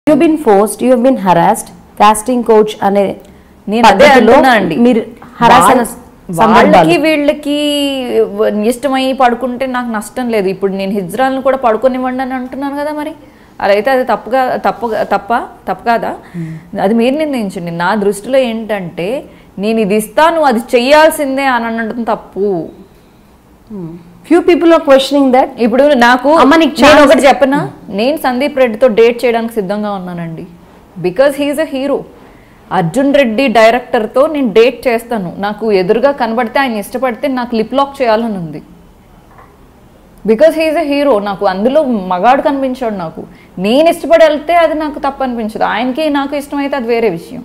You been forced you been harassed casting couch అనే నేను అదే పద్ధతిలో అంటున్నా అండి మీరు హరాస్ అయిన వాళ్ళ- సందర్భాలు. వాళ్ళకి వీళ్ళకి ఇష్టమై పడుకుంటే నాకు నష్టం లేదు ఇప్పుడు నేను హిజ్రాలను కూడా పడుకోనివ్వండి అని అంటున్నాను కదా మరి అలా అయితే అది తప్పుగా తప్పు తప్ప తప్పు కాదా అది మీరు నిర్ణయించండి నా దృష్టిలో ఏంటంటే నేను ఇది ఇస్తాను అది చెయ్యాల్సిందే అని అనడం తప్పు few people are questioning that ఇప్పుడు నాకు అమ్మ, నీకు నేను chance- ఒకటి చెప్పనా నేను సందీప్ రెడ్డితో డేట్ చేయడానికి సిద్ధంగా ఉన్నానండి because he's a hero Arjun Reddy డైరెక్టర్తో నేను డేట్ చేస్తాను నాకు ఎదురుగా కనబడితే ఆయన ఇష్టపడితే నాకు లిప్ లాక్ చేయాలని ఉంది బికాజ్ హీఈస్ అ హీరో నాకు అందులో మగాడు కనిపించాడు నాకు నేను ఇష్టపడి వెళ్తే అది నాకు తప్పు అనిపించదు ఆయనకి నాకు ఇష్టమైతే అది వేరే విషయం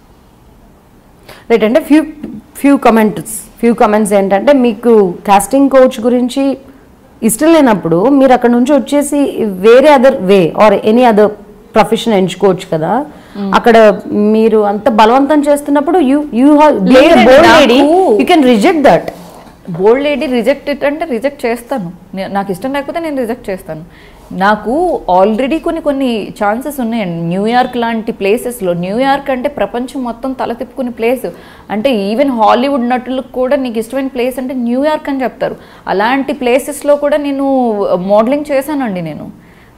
రైట్ అంటే few few comments few comments ఏంటంటే మీకు కాస్టింగ్ కోచ్ గురించి ఇష్టం లేనప్పుడు మీరు అక్కడ నుంచి వచ్చేసి వేరే other way or any other profession ఎంచుకోవచ్చు కదా అక్కడ మీరు అంత బలవంతం చేస్తున్నప్పుడు యూ యూ లేదండి, లేడీ నాకు- you can reject that bold lady reject అంటే రిజెక్ట్ చేస్తాను నే- నాకు ఇష్టం లేకపోతే నేను రిజెక్ట్ చేస్తాను నాకు ఆల్రెడీ కొన్ని కొన్ని ఛాన్సెస్ ఉన్నాయండి న్యూయార్క్ లాంటి ప్లేసెస్లో న్యూయార్క్ అంటే ప్రపంచం మొత్తం తల తిప్పుకునే ప్లేస్ అంటే ఈవెన్ హాలీవుడ్ నటులకు కూడా నీకు ఇష్టమైన ప్లేస్ అంటే న్యూయార్క్ అని చెప్తారు అలాంటి ప్లేసెస్లో కూడా నేను మోడలింగ్ చేశానండి నేను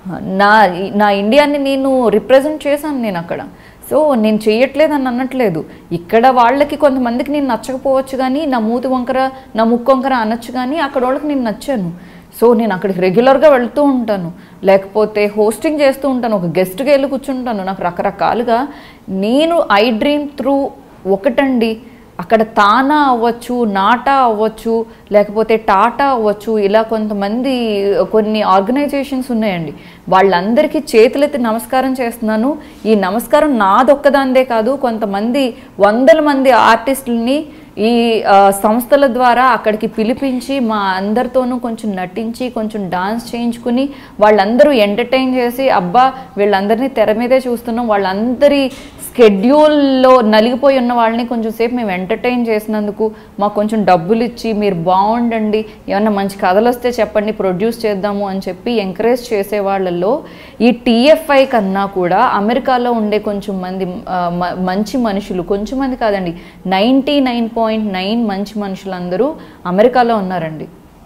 నా నా ఇండియాని నేను రిప్రజెంట్ చేశాను నేను అక్కడ సో నేను చేయట్లేదు అని అనట్లేదు ఇక్కడ వాళ్ళకి కొంతమందికి నేను నచ్చకపోవచ్చు కానీ నా మూతి వంకర నా ముక్కు వంకర అనొచ్చు కానీ అక్కడ వాళ్ళకి నేను నచ్చాను సో నేను అక్కడికి రెగ్యులర్గా వెళ్తూ ఉంటాను లేకపోతే హోస్టింగ్ చేస్తూ ఉంటాను ఒక గెస్ట్గా వెళ్ళి కూర్చుంటాను నాకు రకరకాలుగా నేను ఐ డ్రీమ్ త్రూ ఒకటండి అక్కడ తానా అవ్వచ్చు నాటా అవ్వచ్చు లేకపోతే టాటా అవ్వచ్చు ఇలా కొంతమంది కొన్ని ఆర్గనైజేషన్స్ ఉన్నాయండి వాళ్ళందరికీ చేతులెత్తి నమస్కారం చేస్తున్నాను ఈ నమస్కారం నాదొక్కదాందే కాదు కొంతమంది వందల మంది ఆర్టిస్టులని ఈ ఆ, సంస్థల ద్వారా అక్కడికి పిలిపించి మా అందరితోనూ కొంచెం నటించి కొంచెం డాన్స్ చేయించుకుని వాళ్ళందరూ ఎంటర్టైన్ చేసి అబ్బా వీళ్ళందరినీ తెర మీదే చూస్తున్నాం వాళ్ళందరి స్కెడ్యూల్లో నలిగిపోయి ఉన్న వాళ్ళని కొంచెం సేపు మేము ఎంటర్టైన్ చేసినందుకు మాకు కొంచెం డబ్బులు ఇచ్చి మీరు బాగుండండి ఏమన్నా మంచి కథలు వస్తే చెప్పండి ప్రొడ్యూస్ చేద్దాము అని చెప్పి ఎంకరేజ్ చేసే వాళ్ళల్లో ఈ టీఎఫ్ఐ కన్నా కూడా అమెరికాలో ఉండే కొంచెం మంది ఆ, మ- మంచి మనుషులు కొంచెం మంది కాదండి నైంటీ నైన్ పాయింట్ నైన్ మంచి మనుషులందరూ అమెరికాలో ఉన్నారండి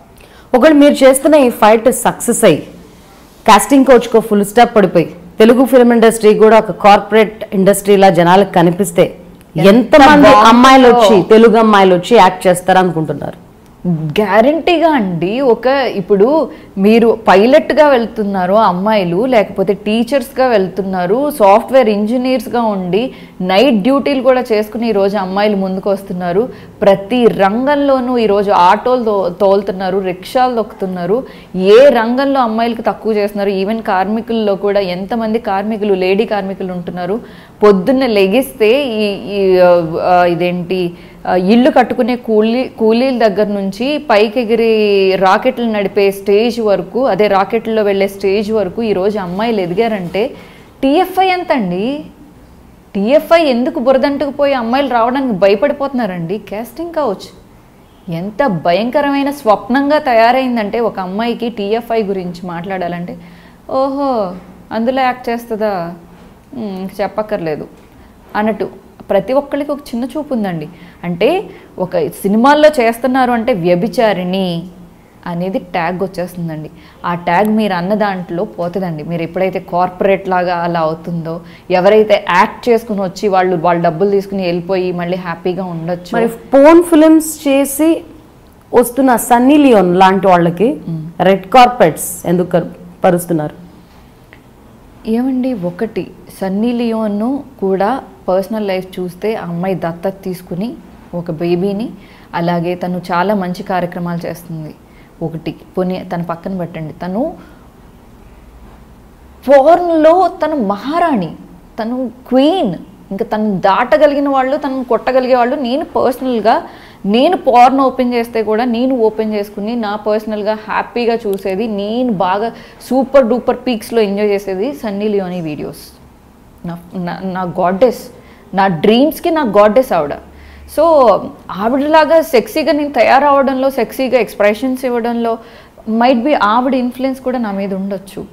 ఒకవేళ మీరు చేస్తున్న ఈ ఫైట్ సక్సెస్ అయ్యి కాస్టింగ్ కోచ్కో ఫుల్ స్టాప్ పడిపోయి తెలుగు ఫిల్మ్ ఇండస్ట్రీ కూడా ఒక కార్పొరేట్ ఇండస్ట్రీలా జనాలకు కనిపిస్తే ఎంతమంది బాగుంటుందో. అమ్మాయిలు వచ్చి తెలుగు అమ్మాయిలు వచ్చి యాక్ట్ చేస్తారు అనుకుంటున్నారు గ్యారంటీగా అండి ఒక ఇప్పుడు మీరు పైలట్గా వెళ్తున్నారు అమ్మాయిలు లేకపోతే టీచర్స్గా వెళ్తున్నారు సాఫ్ట్వేర్ ఇంజనీర్స్గా ఉండి నైట్ డ్యూటీలు కూడా చేసుకుని ఈరోజు అమ్మాయిలు ముందుకు వస్తున్నారు ప్రతి రంగంలోనూ ఈరోజు ఆటోలు తో తోలుతున్నారు రిక్షాలు తొక్కుతున్నారు ఏ రంగంలో అమ్మాయిలకు తక్కువ చేస్తున్నారు ఈవెన్ కార్మికుల్లో కూడా ఎంతమంది కార్మికులు లేడీ కార్మికులు ఉంటున్నారు పొద్దున్న లెగిస్తే ఈ ఈ, ఆ, ఇదేంటి ఆ, ఇల్లు కట్టుకునే కూలీ కూలీల దగ్గర నుంచి పైకి ఎగిరి రాకెట్లు నడిపే స్టేజ్ వరకు అదే రాకెట్లో వెళ్ళే స్టేజ్ వరకు ఈరోజు అమ్మాయిలు ఎదిగారంటే టీఎఫ్ఐ ఎంత అండి టీఎఫ్ఐ ఎందుకు బురదంటుకుపోయి అమ్మాయిలు రావడానికి భయపడిపోతున్నారండి కాస్టింగ్ కౌచ్ ఎంత భయంకరమైన స్వప్నంగా తయారైందంటే ఒక అమ్మాయికి టీఎఫ్ఐ గురించి మాట్లాడాలంటే ఓహో అందులో యాక్ట్ చేస్తుందా ఉమ్, ఇంక చెప్పక్కర్లేదు అన్నట్టు ప్రతి ఒక్కరికి ఒక చిన్న చూపు ఉందండి అంటే ఒక సినిమాల్లో చేస్తున్నారు అంటే వ్యభిచారిణి అనేది ట్యాగ్ వచ్చేస్తుందండి ఆ ట్యాగ్ మీరు అన్న దాంట్లో పోతుందండి మీరు ఎప్పుడైతే కార్పొరేట్ లాగా అలా అవుతుందో ఎవరైతే యాక్ట్ చేసుకుని వచ్చి వాళ్ళు వాళ్ళ డబ్బులు తీసుకుని వెళ్ళిపోయి మళ్ళీ హ్యాపీగా ఉండొచ్చు మరి ఫోన్ ఫిల్మ్స్ చేసి వస్తున్న సన్నీ లియోన్ లాంటి వాళ్ళకి రెడ్ కార్పెట్స్ ఎందుకు కరు- పరుస్తున్నారు ఏమండి ఒకటి సన్నీ లియోన్ను కూడా పర్సనల్ లైఫ్ చూస్తే ఆ అమ్మాయి దత్తత తీసుకుని ఒక బేబీని అలాగే తను చాలా మంచి కార్యక్రమాలు చేస్తుంది ఒకటి పోనీ తన పక్కన పెట్టండి తను ఫోర్న్లో తను మహారాణి తను క్వీన్ ఇంకా తను దాటగలిగిన వాళ్ళు తను కొట్టగలిగే వాళ్ళు నేను పర్సనల్గా నేను పార్న్ ఓపెన్ చేస్తే కూడా నేను ఓపెన్ చేసుకుని నా పర్సనల్గా హ్యాపీగా చూసేది నేను బాగా సూపర్ డూపర్ పీక్స్లో ఎంజాయ్ చేసేది సన్నీ లియోని వీడియోస్ నా నా- నా గాడ్డెస్ నా డ్రీమ్స్కి నా గాడ్డెస్ ఆవిడ సో ఆవిడలాగా సెక్సీగా నేను తయారవడంలో సెక్సీగా ఎక్స్ప్రెషన్స్ ఇవ్వడంలో మైట్ బి ఆవిడ ఇన్ఫ్లుయెన్స్ కూడా నా మీద ఉండొచ్చు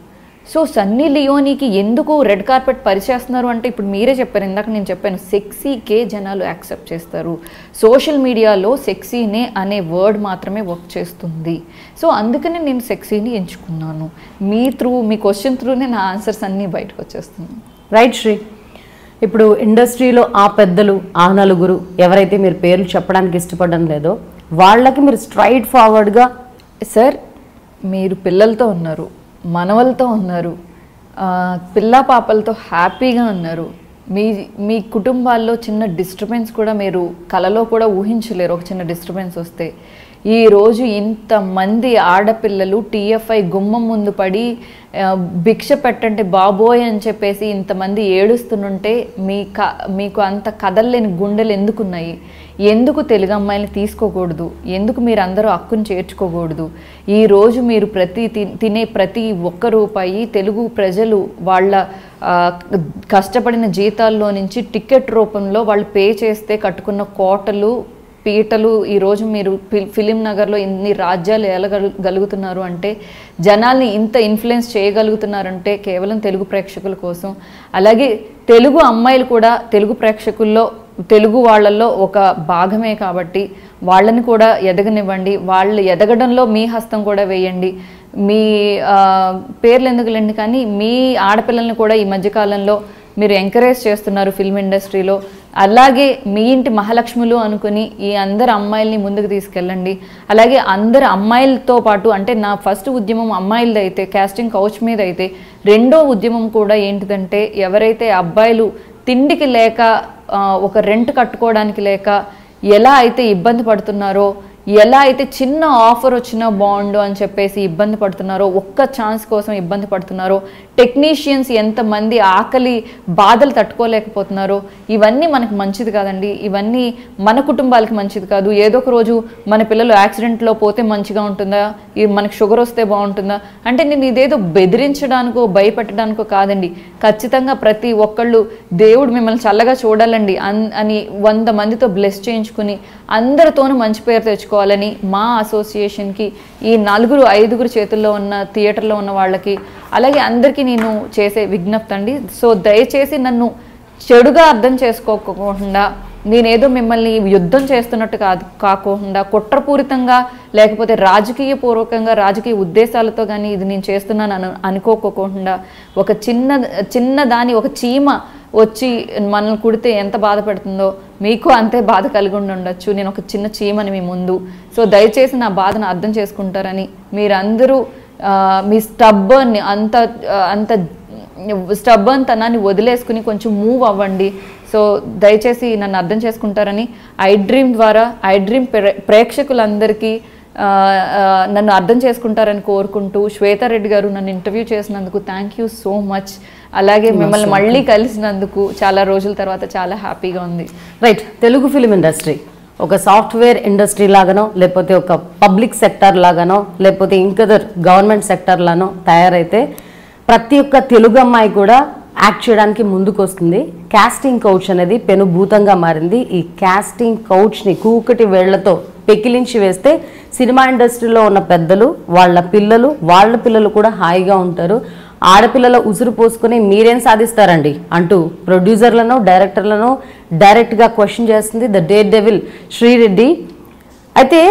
సో సన్నీ లియోనికి ఎందుకు రెడ్ కార్పెట్ పరిచేస్తున్నారు అంటే ఇప్పుడు మీరే చెప్పారు ఇందాక నేను చెప్పాను సెక్సీకే జనాలు యాక్సెప్ట్ చేస్తారు సోషల్ మీడియాలో సెక్సీనే అనే వర్డ్ మాత్రమే వర్క్ చేస్తుంది సో అందుకనే నేను సెక్సీని ఎంచుకున్నాను మీ త్రూ మీ క్వశ్చన్ త్రూనే నా ఆన్సర్స్ అన్నీ బయటకు వచ్చేస్తున్నాయి రైట్ శ్రీ ఇప్పుడు ఇండస్ట్రీలో ఆ పెద్దలు ఆ నలుగురు ఎవరైతే మీరు పేర్లు చెప్పడానికి ఇష్టపడడం లేదో వాళ్ళకి మీరు స్ట్రైట్ ఫార్వర్డ్గా సార్ మీరు పిల్లలతో ఉన్నారు మనవలతో ఉన్నారు ఆ, పిల్ల పాపలతో హ్యాపీగా ఉన్నారు మీ మీ కుటుంబాల్లో చిన్న డిస్టర్బెన్స్ కూడా మీరు కలలో కూడా ఊహించలేరు ఒక చిన్న డిస్టర్బెన్స్ వస్తే ఈరోజు ఇంతమంది ఆడపిల్లలు టీఎఫ్ఐ గుమ్మం ముందు పడి ఆ, భిక్ష పెట్టండి బాబోయ్ అని చెప్పేసి ఇంతమంది ఏడుస్తుంటే మీ క మీకు అంత కదల్లేని గుండెలు ఎందుకున్నాయి ఎందుకు తెలుగు అమ్మాయిని తీసుకోకూడదు ఎందుకు మీరు అందరూ హక్కును చేర్చుకోకూడదు ఈ రోజు మీరు ప్రతి తి- తినే ప్రతి ఒక్క రూపాయి తెలుగు ప్రజలు వాళ్ళ ఆ, కష్టపడిన జీతాల్లో నుంచి టికెట్ రూపంలో వాళ్ళు పే చేస్తే కట్టుకున్న కోటలు పీటలు ఈరోజు మీరు ఫిల్ ఫిలిం నగర్లో ఇన్ని రాజ్యాలు ఏలగలుగుతున్నారు అంటే జనాల్ని ఇంత ఇన్ఫ్లుయెన్స్ చేయగలుగుతున్నారంటే కేవలం తెలుగు ప్రేక్షకుల కోసం అలాగే తెలుగు అమ్మాయిలు కూడా తెలుగు ప్రేక్షకుల్లో తెలుగు వాళ్ళల్లో ఒక భాగమే కాబట్టి వాళ్ళని కూడా ఎదగనివ్వండి వాళ్ళు ఎదగడంలో మీ హస్తం కూడా వేయండి మీ ఆ, పేర్లు ఎందుకులేండి కానీ మీ ఆడపిల్లల్ని కూడా ఈ మధ్యకాలంలో మీరు ఎంకరేజ్ చేస్తున్నారు ఫిల్మ్ ఇండస్ట్రీలో అలాగే మీ ఇంటి మహాలక్ష్ములు అనుకుని ఈ అందరు అమ్మాయిల్ని ముందుకు తీసుకెళ్ళండి అలాగే అందరు అమ్మాయిలతో పాటు అంటే నా ఫస్ట్ ఉద్యమం అమ్మాయిలది అయితే కాస్టింగ్ కౌచ్ మీద అయితే రెండో ఉద్యమం కూడా ఏంటిదంటే ఎవరైతే అబ్బాయిలు తిండికి లేక ఆ, ఒక రెంట్ కట్టుకోవడానికి లేక ఎలా అయితే ఇబ్బంది పడుతున్నారో ఎలా అయితే చిన్న ఆఫర్ వచ్చినా బాగుండు అని చెప్పేసి ఇబ్బంది పడుతున్నారో ఒక్క ఛాన్స్ కోసం ఇబ్బంది పడుతున్నారో టెక్నీషియన్స్ ఎంతమంది ఆకలి బాధలు తట్టుకోలేకపోతున్నారో ఇవన్నీ మనకు మంచిది కాదండి ఇవన్నీ మన కుటుంబాలకి మంచిది కాదు ఏదో ఒక రోజు మన పిల్లలు యాక్సిడెంట్లో పోతే మంచిగా ఉంటుందా ఈ మనకి షుగర్ వస్తే బాగుంటుందా అంటే నేను ఇదేదో బెదిరించడానికో భయపెట్టడానికో కాదండి ఖచ్చితంగా ప్రతి ఒక్కళ్ళు దేవుడు మిమ్మల్ని చల్లగా చూడాలండి అన్ అని వంద మందితో బ్లెస్ చేయించుకుని అందరితోనూ మంచి పేరు తెచ్చుకోవాలని మా అసోసియేషన్కి ఈ నలుగురు ఐదుగురు చేతుల్లో ఉన్న థియేటర్లో ఉన్న వాళ్ళకి అలాగే అందరికీ నేను చేసే విజ్ఞప్తి అండి సో దయచేసి నన్ను చెడుగా అర్థం చేసుకోకుండా నేనేదో మిమ్మల్ని యుద్ధం చేస్తున్నట్టు కాదు కాకుండా కుట్రపూరితంగా లేకపోతే రాజకీయ పూర్వకంగా రాజకీయ ఉద్దేశాలతో కానీ ఇది నేను చేస్తున్నాను అను అనుకోకోకుండా ఒక చిన్న చిన్న దాని ఒక చీమ వచ్చి మనల్ని కుడితే ఎంత బాధపడుతుందో మీకు అంతే బాధ కలిగి ఉండి ఉండొచ్చు నేను ఒక చిన్న చీమని మీ ముందు సో దయచేసి నా బాధను అర్థం చేసుకుంటారని మీరందరూ ఆ, మీ స్టబ్బర్ని అంత ఆ, అంత స్టబ్బన్ తనాన్ని వదిలేసుకుని కొంచెం మూవ్ అవ్వండి సో దయచేసి నన్ను అర్థం చేసుకుంటారని ఐ డ్రీమ్ ద్వారా ఐ డ్రీమ్ ప్రే- ప్రేక్షకులందరికీ ఆ, ఆ, నన్ను అర్థం చేసుకుంటారని కోరుకుంటూ శ్వేతారెడ్డి గారు నన్ను ఇంటర్వ్యూ చేసినందుకు థ్యాంక్ యూ సో మచ్ అలాగే మిమ్మల్ని మళ్ళీ కలిసినందుకు చాలా రోజుల తర్వాత చాలా హ్యాపీగా ఉంది రైట్ తెలుగు ఫిలిం ఇండస్ట్రీ ఒక సాఫ్ట్వేర్ ఇండస్ట్రీ లాగానో లేకపోతే ఒక పబ్లిక్ సెక్టర్ లాగానో లేకపోతే ఇంకదర్ గవర్నమెంట్ సెక్టర్ లానో తయారైతే ప్రతి ఒక్క తెలుగు అమ్మాయి కూడా యాక్ట్ చేయడానికి ముందుకు వస్తుంది కాస్టింగ్ కౌచ్ అనేది పెనుభూతంగా మారింది ఈ కాస్టింగ్ కౌచ్ని కూకటి వేళ్లతో పెకిలించి వేస్తే సినిమా ఇండస్ట్రీలో ఉన్న పెద్దలు వాళ్ళ పిల్లలు వాళ్ళ పిల్లలు కూడా హాయిగా ఉంటారు ఆడపిల్లల ఉసురు పోసుకొని మీరేం సాధిస్తారండి అంటూ ప్రొడ్యూసర్లను డైరెక్టర్లను డైరెక్ట్గా క్వశ్చన్ చేస్తుంది ద డే డెవిల్ శ్రీరెడ్డి అయితే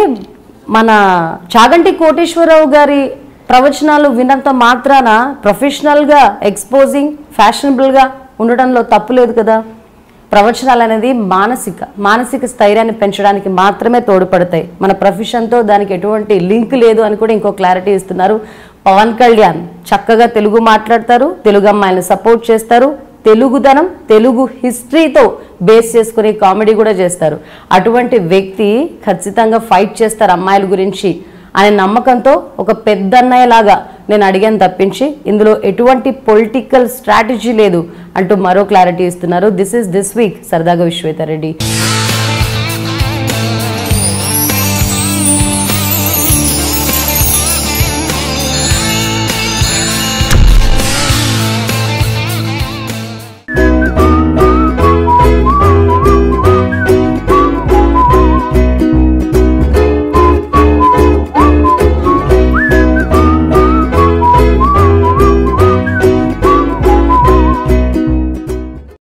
మన చాగంటి కోటేశ్వరరావు గారి ప్రవచనాలు విన్నంత మాత్రాన ప్రొఫెషనల్గా ఎక్స్పోజింగ్ ఫ్యాషనబుల్గా ఉండడంలో తప్పు లేదు కదా ప్రవచనాలు అనేది మానసిక మానసిక స్థైర్యాన్ని పెంచడానికి మాత్రమే తోడ్పడతాయి మన ప్రొఫెషన్తో దానికి ఎటువంటి లింక్ లేదు అని కూడా ఇంకో క్లారిటీ ఇస్తున్నారు పవన్ కళ్యాణ్ చక్కగా తెలుగు మాట్లాడతారు తెలుగు అమ్మాయిలను సపోర్ట్ చేస్తారు తెలుగుదనం తెలుగు హిస్టరీతో బేస్ చేసుకుని కామెడీ కూడా చేస్తారు అటువంటి వ్యక్తి ఖచ్చితంగా ఫైట్ చేస్తారు అమ్మాయిల గురించి అనే నమ్మకంతో ఒక పెద్ద అన్నయ్యలాగా నేను అడిగాను తప్పించి ఇందులో ఎటువంటి పొలిటికల్ స్ట్రాటజీ లేదు అంటూ మరో క్లారిటీ ఇస్తున్నారు దిస్ ఇస్ దిస్ వీక్ సరదాగా విశ్వేతారెడ్డి